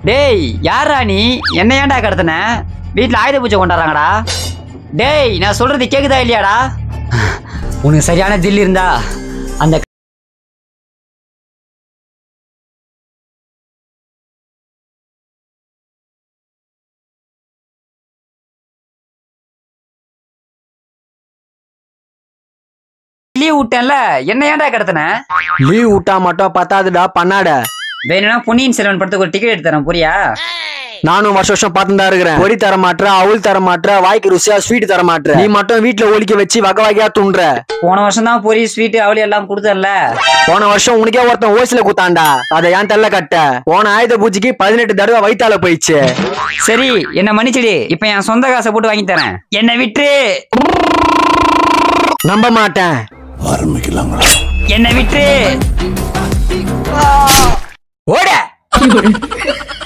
டேய் யாரா நீ என்ன ஏன்டா கடத்தின வீட்டில் ஆயுத பூஜை கொண்டாடுறாங்கடா டேய் நான் சொல்றது கேக்குதா இல்லையாடா உனக்கு சரியான தில் இருந்தா அந்த லீவ் விட்டேன்ல என்ன ஏன்டா கடத்தின லீவ் விட்டா மட்டும் பத்தாதுடா பண்ணாட வேணும்னா பொன்னியின் செல்வன் படத்துக்கு ஒரு டிக்கெட் எடுத்து தரேன் புரியா நானும் வருஷம் வருஷம் பார்த்து தான் இருக்கிறேன் பொடி தர மாட்டேற அவள் தர மாட்டேற வாய்க்கு ருசியா ஸ்வீட் தர மாட்டேற நீ மட்டும் வீட்டுல ஒலிக்க வச்சு வகை வகையா துண்ற போன வருஷம் தான் பொரி ஸ்வீட் அவளி எல்லாம் கொடுத்தல போன வருஷம் உனக்கே ஒருத்தன் ஓசில குத்தாண்டா அதை ஏன் தள்ள கட்ட போன ஆயுத பூஜைக்கு பதினெட்டு தடவை வயித்தால போயிடுச்சு சரி என்ன மன்னிச்சிடு இப்ப என் சொந்த காசை போட்டு வாங்கி தரேன் என்னை விட்டு நம்ப மாட்டேன் என்னை விட்டு ஓட